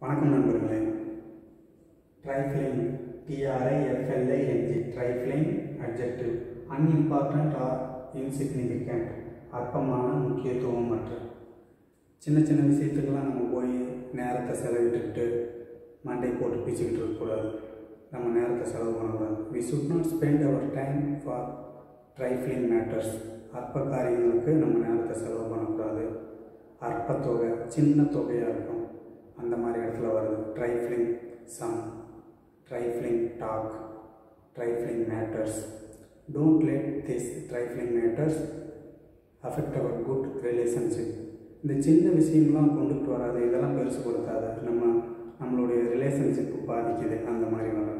வணக்கம் நண்பர்களே ட்ரைஃப்ளைன் டிஆர்ஐஎஃப்எல்ஐஎன்ஜி ட்ரைஃப்ளைன் adjective unimportant R insignificant அற்பமான முக்கியத்துவமற்ற சின்ன சின்ன விஷயத்துக்கெல்லாம் நம்ம போய் நேரத்தை செலவிட்டுக்கிட்டு மண்டை போட்டு பிச்சுக்கிட்டு இருக்கக்கூடாது நம்ம நேரத்தை செலவு பண்ணக்கூடாது we should not spend our time for trifling matters அற்ப காரியங்களுக்கு நம்ம நேரத்தை செலவு பண்ணக்கூடாது அற்ப தொகை சின்ன தொகையாக இருக்கும் அந்த மாதிரி இடத்துல வருது trifling some trifling talk trifling matters don't let this trifling matters affect our good relationship இந்த சின்ன விஷயம்லாம் கொண்டுட்டு வராது இதெல்லாம் பெருசு கொடுத்தாது நம்ம நம்மளுடைய ரிலேஷன்ஷிப் பாதிக்குது அந்த மாதிரி வரும்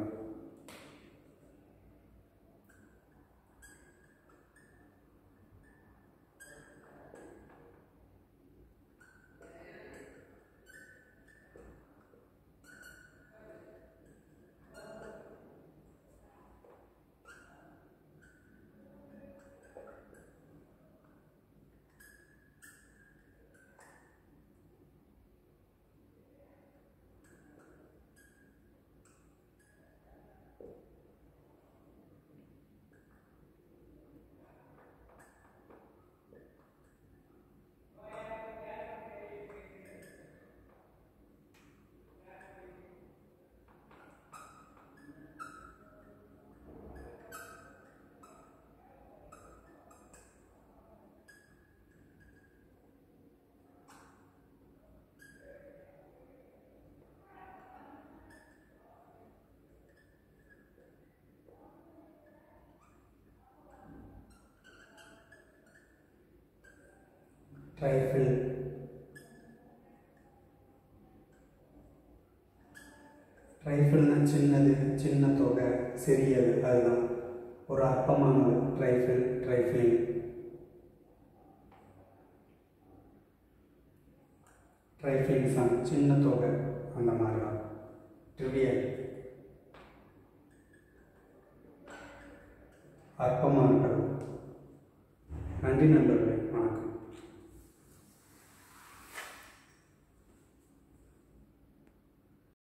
ட்ரைஃபிள் ட்ரைஃபிள்னா சின்னது சின்ன தொகை சிறியது அதுதான் ஒரு அற்பமானது ட்ரைஃபிள் ட்ரைஃபிளிங் ட்ரைஃபிளிங் சம் சின்ன தொகை அந்த மாதிரி தான் ட்ரிவியல் அற்பமாக இருக்கிறது நன்றி நண்பர்களே